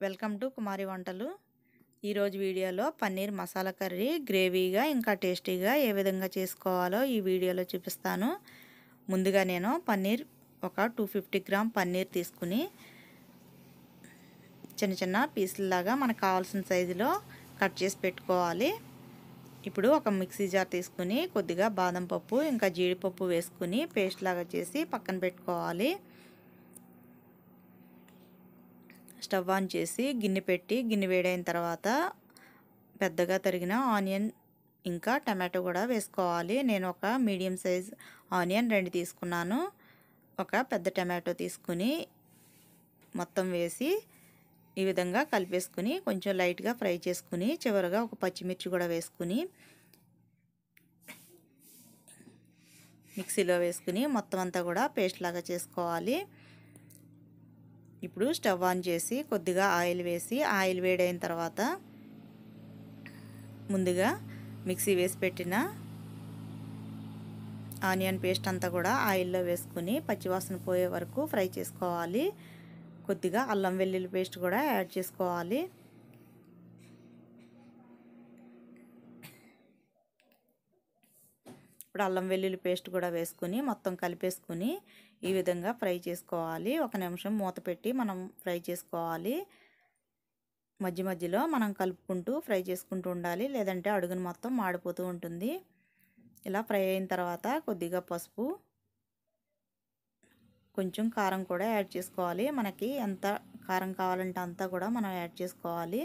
welcome to కుమారి వంటలు ఈరోజు వీడియోలో పన్నీర్ మసాలా కర్రీ గ్రేవీగా ఇంకా టేస్టీగా ఏ విధంగా చేసుకోవాలో ఈ వీడియోలో చూపిస్తాను ముందుగా నేను పన్నీర్ ఒక టూ ఫిఫ్టీ గ్రామ్ పన్నీర్ తీసుకుని చిన్న చిన్న పీసుల్లాగా మనకు కావాల్సిన సైజులో కట్ చేసి పెట్టుకోవాలి ఇప్పుడు ఒక మిక్సీ జార్ తీసుకుని కొద్దిగా బాదం పప్పు ఇంకా జీడిపప్పు వేసుకుని పేస్ట్ లాగా చేసి పక్కన పెట్టుకోవాలి స్టవ్ ఆన్ చేసి గిన్నె పెట్టి గిన్నె వేడైన తర్వాత పెద్దగా తరిగిన ఆనియన్ ఇంకా టమాటో కూడా వేసుకోవాలి నేను ఒక మీడియం సైజ్ ఆనియన్ రెండు తీసుకున్నాను ఒక పెద్ద టమాటో తీసుకుని మొత్తం వేసి ఈ విధంగా కలిపేసుకుని కొంచెం లైట్గా ఫ్రై చేసుకుని చివరిగా ఒక పచ్చిమిర్చి కూడా వేసుకుని మిక్సీలో వేసుకుని మొత్తం అంతా కూడా పేస్ట్ లాగా చేసుకోవాలి ఇప్పుడు స్టవ్ ఆన్ చేసి కొద్దిగా ఆయిల్ వేసి ఆయిల్ వేడైన తర్వాత ముందుగా మిక్సీ వేసి పెట్టిన ఆనియన్ పేస్ట్ అంతా కూడా ఆయిల్లో వేసుకుని పచ్చివాసన పోయే వరకు ఫ్రై చేసుకోవాలి కొద్దిగా అల్లం వెల్లుల్లి పేస్ట్ కూడా యాడ్ చేసుకోవాలి ఇప్పుడు అల్లం వెల్లుల్లి పేస్ట్ కూడా వేసుకుని మొత్తం కలిపేసుకుని ఈ విధంగా ఫ్రై చేసుకోవాలి ఒక నిమిషం మూత పెట్టి మనం ఫ్రై చేసుకోవాలి మధ్య మధ్యలో మనం కలుపుకుంటూ ఫ్రై చేసుకుంటూ ఉండాలి లేదంటే అడుగును మొత్తం మాడిపోతూ ఉంటుంది ఇలా ఫ్రై అయిన తర్వాత కొద్దిగా పసుపు కొంచెం కారం కూడా యాడ్ చేసుకోవాలి మనకి ఎంత కారం కావాలంటే అంతా కూడా మనం యాడ్ చేసుకోవాలి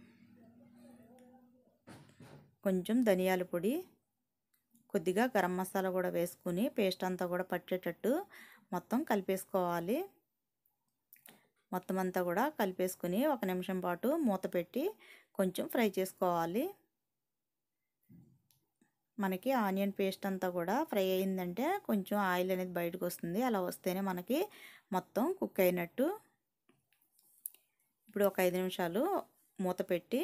కొంచెం ధనియాల పొడి కొద్దిగా గరం మసాలా కూడా వేసుకుని పేస్ట్ అంతా కూడా పట్టేటట్టు మొత్తం కలిపేసుకోవాలి మొత్తం అంతా కూడా కలిపేసుకుని ఒక నిమిషం పాటు మూత పెట్టి కొంచెం ఫ్రై చేసుకోవాలి మనకి ఆనియన్ పేస్ట్ అంతా కూడా ఫ్రై అయిందంటే కొంచెం ఆయిల్ అనేది బయటకు వస్తుంది అలా వస్తేనే మనకి మొత్తం కుక్ అయినట్టు ఇప్పుడు ఒక ఐదు నిమిషాలు మూత పెట్టి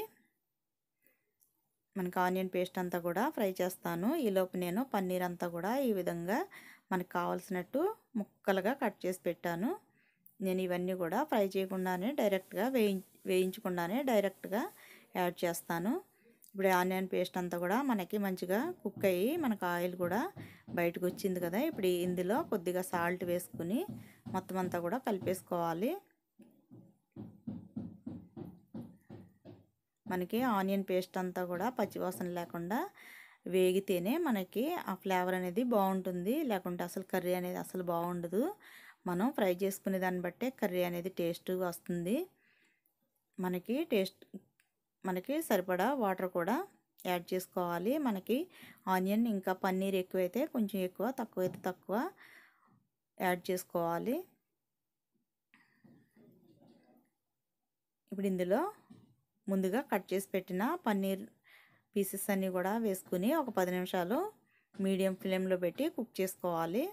మనకి ఆనియన్ పేస్ట్ అంతా కూడా ఫ్రై చేస్తాను ఈలోపు నేను పన్నీర్ అంతా కూడా ఈ విధంగా మనకు కావాల్సినట్టు ముక్కలుగా కట్ చేసి పెట్టాను నేను ఇవన్నీ కూడా ఫ్రై చేయకుండానే డైరెక్ట్గా వేయి వేయించకుండానే డైరెక్ట్గా యాడ్ చేస్తాను ఇప్పుడు ఆనియన్ పేస్ట్ అంతా కూడా మనకి మంచిగా కుక్ అయ్యి మనకు ఆయిల్ కూడా బయటకు వచ్చింది కదా ఇప్పుడు ఇందులో కొద్దిగా సాల్ట్ వేసుకుని మొత్తం అంతా కూడా కలిపేసుకోవాలి మనకి ఆనియన్ పేస్ట్ అంతా కూడా పచ్చివాసన లేకుండా వేగితేనే మనకి ఆ ఫ్లేవర్ అనేది బాగుంటుంది లేకుంటే అసలు కర్రీ అనేది అసలు బాగుండదు మనం ఫ్రై చేసుకునే దాన్ని బట్టే కర్రీ అనేది టేస్ట్ వస్తుంది మనకి టేస్ట్ మనకి సరిపడా వాటర్ కూడా యాడ్ చేసుకోవాలి మనకి ఆనియన్ ఇంకా పన్నీర్ ఎక్కువైతే కొంచెం ఎక్కువ తక్కువైతే తక్కువ యాడ్ చేసుకోవాలి ఇప్పుడు ఇందులో ముందుగా కట్ చేసి పెట్టిన పన్నీర్ పీసెస్ అన్నీ కూడా వేసుకుని ఒక పది నిమిషాలు మీడియం ఫ్లేమ్లో పెట్టి కుక్ చేసుకోవాలి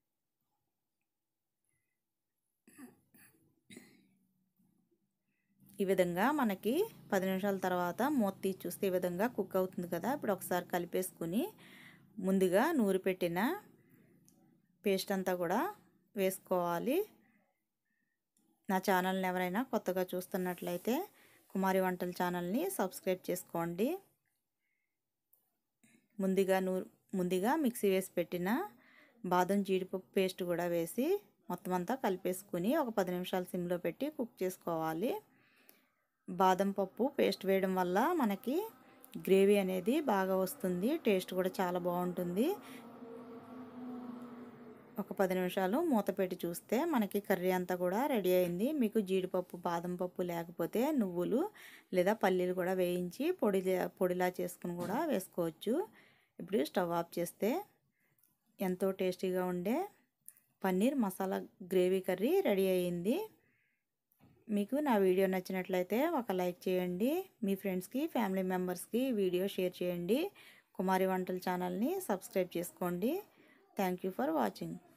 ఈ విధంగా మనకి పది నిమిషాల తర్వాత మూత తీసి చూస్తే ఈ విధంగా కుక్ అవుతుంది కదా ఇప్పుడు ఒకసారి కలిపేసుకుని ముందుగా నూరి పెట్టిన పేస్ట్ అంతా కూడా వేసుకోవాలి నా ఛానల్ని ఎవరైనా కొత్తగా చూస్తున్నట్లయితే కుమారి వంటల ఛానల్ని సబ్స్క్రైబ్ చేసుకోండి ముందుగా నూ ముందుగా మిక్సీ వేసి పెట్టిన బాదం జీడిపప్పు పేస్ట్ కూడా వేసి మొత్తం అంతా కలిపేసుకుని ఒక పది నిమిషాలు సిమ్లో పెట్టి కుక్ చేసుకోవాలి బాదం పప్పు పేస్ట్ వేయడం వల్ల మనకి గ్రేవీ అనేది బాగా వస్తుంది టేస్ట్ కూడా చాలా బాగుంటుంది ఒక పది నిమిషాలు మూత పెట్టి చూస్తే మనకి కర్రీ అంతా కూడా రెడీ అయింది మీకు జీడిపప్పు బాదం పప్పు లేకపోతే నువ్వులు లేదా పల్లీలు కూడా వేయించి పొడి పొడిలా చేసుకుని కూడా వేసుకోవచ్చు ఇప్పుడు స్టవ్ ఆఫ్ చేస్తే ఎంతో టేస్టీగా ఉండే paneer masala gravy curry ready అయ్యింది మీకు నా వీడియో నచ్చినట్లయితే ఒక లైక్ చేయండి మీ ఫ్రెండ్స్కి ఫ్యామిలీ మెంబర్స్కి వీడియో షేర్ చేయండి కుమారి వంటల ఛానల్ని సబ్స్క్రైబ్ చేసుకోండి థ్యాంక్ యూ ఫర్ వాచింగ్